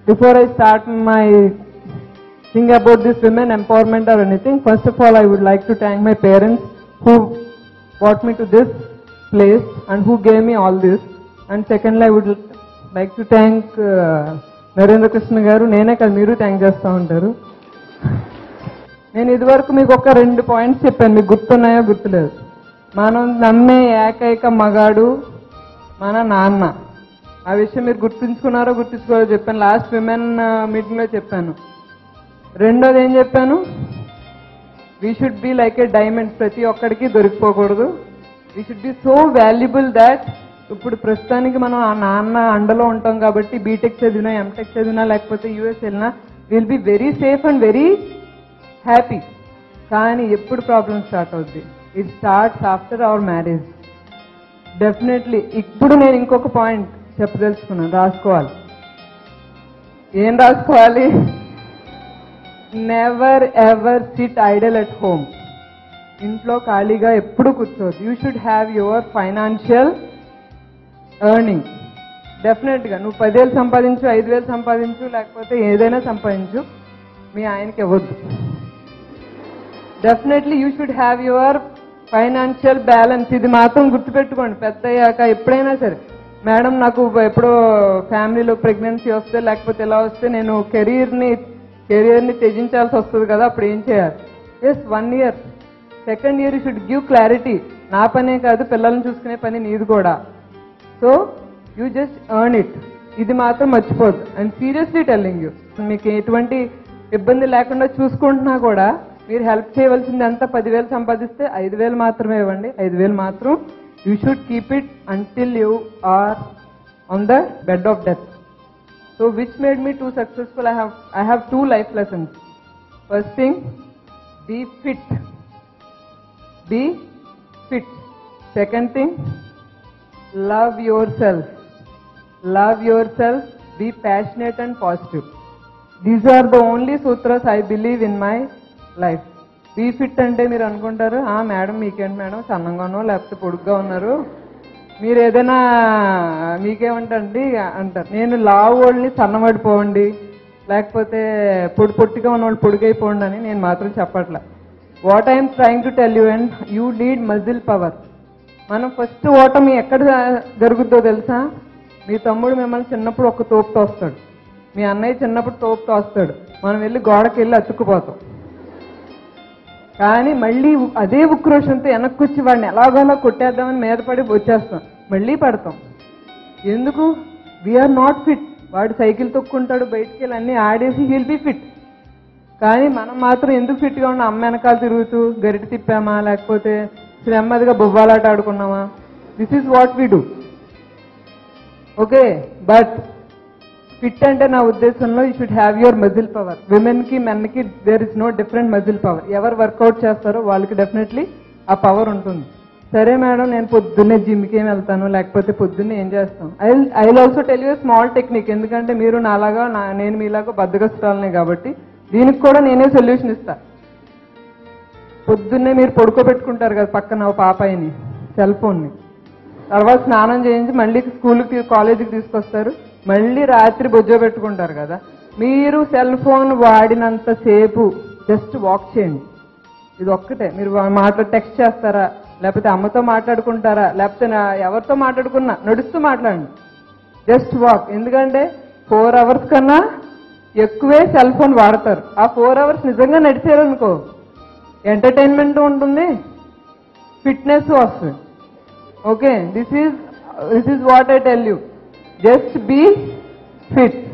before I start my thing about this women empowerment or anything, first of all, I would like to thank my parents who brought me to this place and who gave me all this. And secondly, I would like to thank uh, Narendra Krishna గారు నేనే కదా మీరు thank చేస్తూ ఉంటారు నేను ఇదివరకు మీకు ఒక రెండు పాయింట్స్ చెప్పాను మీకు గుర్తున్నాయో గుర్తులేదు మనం నమ్మే ఏకైక మగాడు మన నాన్న ఆ విషయం మీరు గుర్తుంచుకున్నారో గుర్తుంచుకోరో చెప్పాను లాస్ట్ విమెన్ మీటింగ్ లో చెప్పాను రెండోది ఏం చెప్పాను we should be like a diamond ప్రతి ఒక్కడికి దొరికిపోకూడదు we should be so valuable that ఇప్పుడు ప్రస్తుతానికి మనం ఆ నాన్న అండలో ఉంటాం కాబట్టి బీటెక్ చదివినా ఎంటెక్ చదివినా లేకపోతే యూఎస్ వెళ్ళినా will be very safe and very happy కానీ ఎప్పుడు ప్రాబ్లం స్టార్ట్ అవుద్ది it starts after our marriage definitely ఇప్పుడు నేను ఇంకొక పాయింట్ చెప్పదలుచుకున్నాను రాసుకోవాలి ఏం రాసుకోవాలి never ever sit idle at home ఇంట్లో ఖాళీగా ఎప్పుడు కూర్చోవద్దు you should have your financial earning definite గా నువ్వు పదివేలు సంపాదించు ఐదు వేలు సంపాదించు లేకపోతే ఏదైనా సంపాదించు మీ ఆయనకి ఇవ్వద్దు definitely you should have your financial balance ఇది మాత్రం గుర్తుపెట్టుకోండి పెద్ద అయ్యాక ఎప్పుడైనా సరే మేడం నాకు ఎప్పుడో ఫ్యామిలీలో ప్రెగ్నెన్సీ వస్తే లేకపోతే ఎలా వస్తే నేను కెరీర్ని కెరీర్ని త్యజించాల్సి వస్తుంది కదా అప్పుడు ఏం చేయాలి yes one year second year you should give clarity నా పనే కాదు పిల్లల్ని చూసుకునే పని నీది కూడా so you just earn it ఇది మాత్రం మర్చిపోద్దు అండ్ సీరియస్లీ టెల్లింగ్ యూ మీకు ఎటువంటి ఇబ్బంది లేకుండా చూసుకుంటున్నా కూడా మీరు హెల్ప్ చేయవలసింది అంతా పదివేలు సంపాదిస్తే ఐదు వేలు మాత్రమే ఇవ్వండి ఐదు వేలు మాత్రం you should keep it until you are on the bed of death so which made me to successful I have I have two life lessons first thing be fit be fit second thing love yourself love yourself be passionate and positive these are the only sutras i believe in my life be fit అంటే మీరు అనుకుంటారు ఆ madam మీకేంటి madam సన్నంగా ఉన్నావు లేకపోతే పొడుగ్గా ఉన్నారు మీరు ఏదైనా మీకేమంటండి అంటారు నేను లావు వాళ్ళని సన్నబడిపోవండి లేకపోతే పొడి పొట్టిగా ఉన్న వాళ్ళు పొడిగైపోండి అని నేను మాత్రం చెప్పట్లే what I'm trying to tell you and you lead muscle power మనం ఫస్ట్ ఓటమి ఎక్కడ జరుగుద్దో తెలుసా మీ తమ్ముడు మిమ్మల్ని చిన్నప్పుడు ఒక తోపు తోస్తాడు మీ అన్నయ్య చిన్నప్పుడు తోపు తోస్తాడు మనం వెళ్ళి గోడకి వెళ్ళి అతుక్కుపోతాం కానీ మళ్ళీ ఉ- అదే ఉక్రోషంతో వెనక్కి వచ్చి వాడిని ఎలాగోలా కొట్టేద్దామని మీద పడి వచ్చేస్తాం మళ్ళీ పడతాం ఎందుకు వీఆర్ నాట్ ఫిట్ వాడు సైకిల్ తొక్కుంటాడు బయటికి వెళ్ళి అన్ని ఆడేసి హీల్ బి ఫిట్ కానీ మనం మాత్రం ఎందుకు ఫిట్గా ఉన్న అమ్మ వెనకాల తిరుగుతూ గరిట తిప్పామా లేకపోతే నెమ్మదిగా బొవ్వాలాట ఆడుకున్నామా this is what we do okay but fit అంటే నా ఉద్దేశంలో you should have your muscle power women కి మెన్ కి there is no different muscle power ఎవరు వర్కౌట్ చేస్తారో వాళ్ళకి డెఫినెట్లీ ఆ పవర్ ఉంటుంది సరే మేడం నేను పొద్దున్నే జిమ్కి ఏం వెళ్తాను లేకపోతే పొద్దున్నే ఏం చేస్తాం I I also tell you small technique ఎందుకంటే మీరు నాలాగా నా- నేను మీలాగా బద్దగస్తాలనే కాబట్టి దీనికి కూడా నేనే సొల్యూషన్ ఇస్తా పొద్దున్నే మీరు పడుకోబెట్టుకుంటారు కదా పక్కన ఓ పాపాయిని సెల్ ఫోన్ని తర్వాత స్నానం చేయించి మళ్ళీ స్కూల్కి కాలేజీకి తీసుకొస్తారు మళ్ళీ రాత్రి బొజ్జో పెట్టుకుంటారు కదా మీరు సెల్ ఫోన్ వాడినంత సేపు జస్ట్ వాక్ చేయండి ఇది ఒక్కటే మీరు మాట్లా టెక్స్ట్ చేస్తారా లేకపోతే అమ్మతో మాట్లాడుకుంటారా లేకపోతే నా- ఎవరితో మాట్లాడుకున్నా నడుస్తూ మాట్లాడండి జస్ట్ వాక్ ఎందుకంటే ఫోర్ అవర్స్ కన్నా ఎక్కువే సెల్ ఫోన్ వాడతారు ఆ ఫోర్ అవర్స్ నిజంగా నడిచారనుకో ఎంటర్టైన్మెంట్ ఉంటుంది ఫిట్నెస్ వస్తుంది okay this is this is what I tell you just be fit